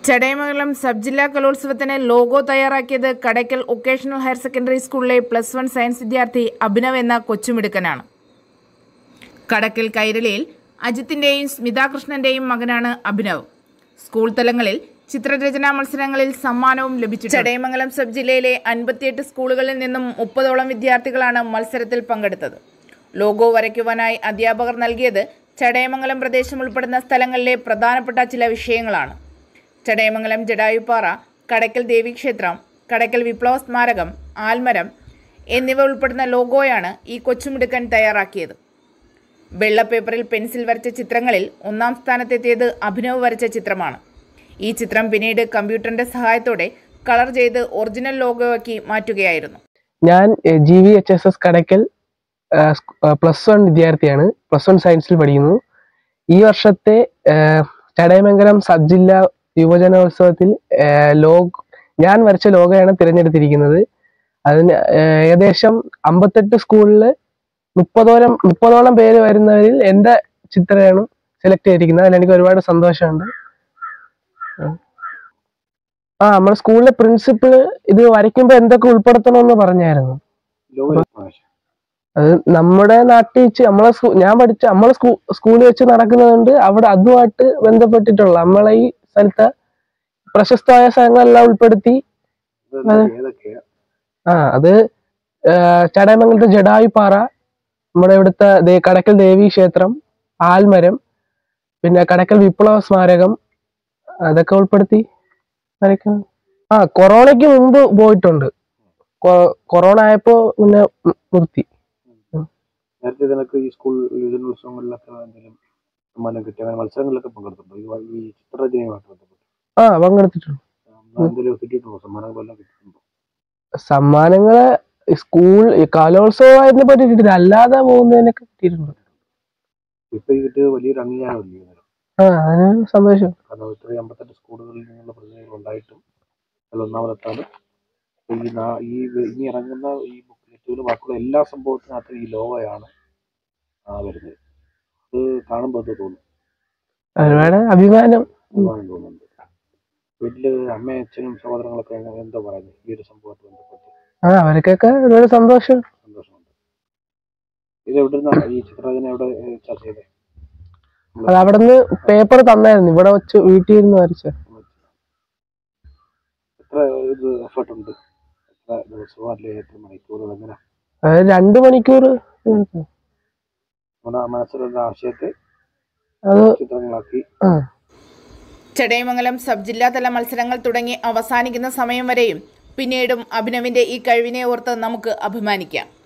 Chadayamangalam sub ജില്ലാ കലോത്സവത്തിന് logo തയ്യാറാക്കിയത് കടയ്ക്കൽ വൊക്കേഷണൽ ഹയർ സെക്കൻഡറി സ്കൂളിലെ പ്ലസ് വൺ സയൻസ് വിദ്യാർത്ഥി അഭിനവ് എന്ന കൊച്ചുമിടുക്കനാണ് കടക്കൽ കൈരളിയിൽ അജിത്തിന്റെയും സ്മിത കൃഷ്ണന്റെയും മകനാണ് അഭിനവ് സ്കൂൾ തലങ്ങളിൽ ചിത്രരചനാ മത്സരങ്ങളിൽ സമ്മാനവും ലഭിച്ചു ചടയമംഗലം സബ് ജില്ലയിലെ അൻപത്തിയെട്ട് സ്കൂളുകളിൽ നിന്നും മുപ്പതോളം വിദ്യാർത്ഥികളാണ് മത്സരത്തിൽ പങ്കെടുത്തത് ലോഗോ വരയ്ക്കുവാനായി അധ്യാപകർ നൽകിയത് ചടയമംഗലം പ്രദേശം ഉൾപ്പെടുന്ന സ്ഥലങ്ങളിലെ പ്രധാനപ്പെട്ട ചില വിഷയങ്ങളാണ് ചടയമംഗലം ജഡായുപ്പാറ കടയ്ക്കൽ ദേവീക്ഷേത്രം കടയ്ക്കൽ വിപ്ലവ സ്മാരകം ആൽമരം എന്നിവ ഉൾപ്പെടുന്ന ലോഗോയാണ് ഈ കൊച്ചുമിടുക്കൻ തയ്യാറാക്കിയത് വെള്ള പേപ്പറിൽ പെൻസിൽ വരച്ച ചിത്രങ്ങളിൽ ഒന്നാം സ്ഥാനത്തെത്തിയത് അഭിനവ് വരച്ച ചിത്രമാണ് ഈ ചിത്രം പിന്നീട് കമ്പ്യൂട്ടറിന്റെ സഹായത്തോടെ കളർ ചെയ്ത് ഒറിജിനൽ ലോഗോയാക്കി മാറ്റുകയായിരുന്നു ഞാൻ G V H S S Kadakkal plus one വിദ്യാർത്ഥിയാണ് പ്ലസ് വൺ സയൻസിൽ പഠിക്കുന്നു ഈ വർഷത്തെ ഏഹ്, ചടയമംഗലം സബ് ജില്ലാ യുവജനോത്സവത്തിൽ ഏഹ്, ലോഗ് ഞാൻ വരച്ച ലോഗയാണ് തിരഞ്ഞെടുത്തിരിക്കുന്നത് അതിന് ഏഹ്, ഏകദേശം അമ്പത്തെട്ട് സ്കൂളിൽ മുപ്പതോളം മുപ്പതോളം പേര് വരുന്നവരിൽ എൻ്റെ ചിത്രമാണ് സെലക്ട് ചെയ്തിരിക്കുന്നത് അതിൽ എനിക്ക് ഒരുപാട് സന്തോഷമുണ്ട് ആ നമ്മുടെ സ്കൂളിലെ പ്രിൻസിപ്പിള് ഇത് വരയ്ക്കുമ്പോൾ എന്തൊക്കെ ഉൾപ്പെടുത്തണമെന്ന് പറഞ്ഞായിരുന്നു അത് നമ്മുടെ നാട്ടിൽ വെച്ച് നമ്മളെ സ്കൂ- ഞാൻ പഠിച്ച നമ്മളെ സ്കൂ സ്കൂളിൽ വെച്ച് നടക്കുന്നതുകൊണ്ട് അവിടെ അതുമായിട്ട് ബന്ധപ്പെട്ടിട്ടുള്ള നമ്മളെ ഈ സ്ഥലത്തെ പ്രശസ്തമായ സ്ഥലങ്ങളെല്ലാം ഉൾപ്പെടുത്തി ഏതൊക്കെയാ ആ അത് ആ, ചടയമംഗലത്തെ ജഡായുപ്പാറ നമ്മുടെ ഇവിടുത്തെ ദേ- കടക്കൽ ദേവി ക്ഷേത്രം ആൽമരം പിന്നെ കടക്കൽ വിപ്ലവ സ്മാരകം അതൊക്കെ ഉൾപ്പെടുത്തി വരയ്ക്കണം ആ കൊറോണയ്ക്ക് മുമ്പ് പോയിട്ടുണ്ട് കൊ- കൊറോണ ആയപ്പോ പിന്നെ ഉം നിർത്തി നേരത്തെ നിനക്ക് ഈ സ്കൂൾ യുവജനോത്സവങ്ങളിലൊക്കെ എന്തെങ്കിലും സമ്മാനം കിട്ടി അങ്ങനെ മത്സരങ്ങളിലൊക്കെ പങ്കെടുത്തിട്ടുണ്ടോ ഈ വ- ഈ ചിത്രരചനയുമായിട്ട് ബന്ധപ്പെട്ട് ആ പങ്കെടുത്തിട്ടുണ്ട് ആ, എന്തെങ്കിലും കിട്ടിയിട്ടുണ്ടോ സമ്മാനങ്ങൾ വല്ലതും കിട്ടിയിട്ടുണ്ടോ സമ്മാനങ്ങള് സ്കൂൾ ഈ കലോത്സവമായതിനെ പറ്റി കിട്ടിയില്ല അല്ലാതെ പോകുന്നതിനൊക്കെ കിട്ടിയിട്ടുണ്ട് ഇപ്പൊ ഈ കിട്ടിയത് വലിയൊരു അംഗീകാരമല്ലേ ഇതിന്? ആ അതിന് സന്തോഷം കാരണം ഇത്രയും അമ്പത്തെട്ട് സ്കൂളുകളിൽ നിന്നുള്ള പ്രതിനിധികൾ ഉണ്ടായിട്ടും അതിൽ ഒന്നാമതെത്താനും ഈ നാ- ഈ വ- ഇനി ഇറങ്ങുന്ന ഈ ബുക്കിലെറ്റുകൾ ബാക്കിയുള്ള എല്ലാ സംഭവത്തിനകത്തും ഈ ലോകയാണ് ആ വരുന്നത് അത് കാണുമ്പോൾ അത് തോന്നും ഒരുപാട് അഭിമാനം അഭിമാനം തോന്നുന്നുണ്ട് വീട്ടില് അമ്മയും അച്ഛനും സഹോദരങ്ങളൊക്കെ എങ്ങനെ- എന്താ പറയുന്നത് ഈ ഒരു സംഭവത്തെ ബന്ധപ്പെട്ട് ആ അവർക്കൊക്കെ ഒരുപാട് സന്തോഷം സന്തോഷമുണ്ട് ഇത് എവിടെ നിന്നാണ് ഈ ചിത്രരചന എവിടെ ഏ, ചർച്ച ചെയ്തത് അത് അവിടെ നിന്ന് പേപ്പർ തന്നായിരുന്നു ഇവിടെ വെച്ച് വീട്ടിൽ ഇരുന്ന് വരച്ച എത്ര ഇത് എഫേർട്ട് ഉണ്ട് എത്ര ദിവസമോ അല്ലെങ്കിൽ എത്ര മണിക്കൂർ എങ്ങനെ അത് രണ്ടു മണിക്കൂർ എടുത്തു. നമ്മുടെ മനസ്സിലുള്ള ആശയത്തെ അത് ചിത്രങ്ങളാക്കി ആ ചടയമംഗലം സബ് ജില്ലാതല മത്സരങ്ങൾ തുടങ്ങി അവസാനിക്കുന്ന സമയം വരെയും പിന്നീടും അഭിനവിന്റെ ഈ കഴിവിനെ ഓർത്ത് നമുക്ക് അഭിമാനിക്കാം